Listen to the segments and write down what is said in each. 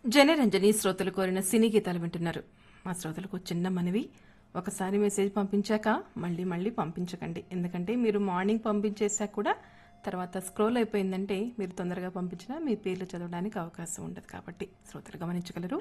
జనరంజని శ్రోతలు కోరిన సినీ గీతాలు వింటున్నారు మా శ్రోతలకు చిన్న మనవి ఒకసారి మెసేజ్ పంపించాక మళ్ళీ మళ్ళీ పంపించకండి ఎందుకంటే మీరు మార్నింగ్ పంపించేసాక కూడా తర్వాత స్క్రోల్ అయిపోయిందంటే మీరు తొందరగా పంపించినా మీ పేర్లు చదవడానికి అవకాశం ఉండదు కాబట్టి శ్రోతలు గమనించగలరు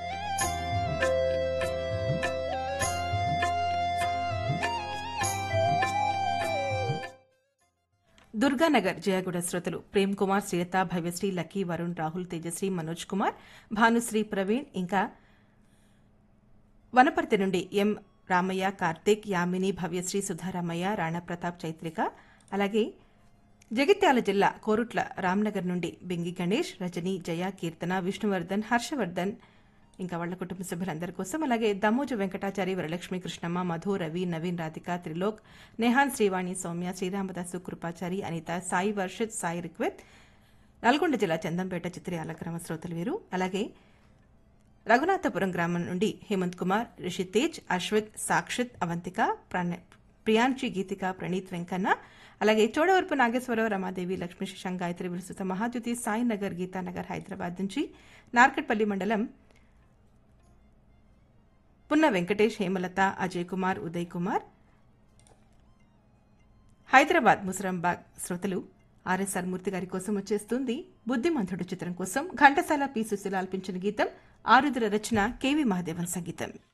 దుర్గానగర్ జయగూడ శ్రోతలు ప్రేమ్ కుమార్ శ్రీలత భవ్యశ్రీ లక్కీ వరుణ్ రాహుల్ తేజశ్రీ మనోజ్ కుమార్ భానుశ్రీ ప్రవీణ్ ఇంకా వనపర్తి నుండి ఎం రామయ్య కార్తీక్ యామిని భవ్యశ్రీ సుధారామయ్య రాణా ప్రతాప్ చైత్రిక అలాగే జగిత్యాల జిల్లా కోరుట్ల రామ్నగర్ నుండి బెంగి గణేష్ రజని జయ కీర్తన విష్ణువర్ధన్ హర్షవర్ధన్ ఇంకా వాళ్ళ కుటుంబ సభ్యులందరి కోసం అలాగే దమ్మోజు వెంకటాచారి వరలక్ష్మి కృష్ణమ్మ మధు రవి నవీన్ రాధిక త్రిలోక్ నెహాన్ శ్రీవాణి సౌమ్య శ్రీరామదాసు కృపాచారి అనిత సాయి వర్షిత్ సాయి రిక్వెత్ నల్గొండ జిల్లా చందంపేట చిత్రయాల గ్రామ శ్రోతలు వీరు అలాగే రఘునాథపురం గ్రామం నుండి హేమంత్ కుమార్ రిషితేజ్ అశ్వత్ సాక్షిత్ అవంతిక ప్రణ్- ప్రియాంచి గీతిక ప్రణీత్ వెంకన్న అలాగే చోడవరపు నాగేశ్వరరావు రమాదేవి లక్ష్మీ శశాంక్ గాయత్రి విరుసుత మహాజ్యోతి సాయి నగర్ గీతానగర్ హైదరాబాద్ నుంచి నార్కట్పల్లి మండలం పున్న వెంకటేష్ హేమలత అజయ్ కుమార్ ఉదయ్ కుమార్ హైదరాబాద్ ముసరంబాగ్ శ్రోతలు ఆర్ఎస్ఆర్ మూర్తి గారి కోసం వచ్చేస్తుంది బుద్ధిమంతుడు చిత్రం కోసం ఘంటసాల పి సుశీల ఆల్పించిన గీతం ఆరుద్ర రచన కెవి మహాదేవన్ సంగీతం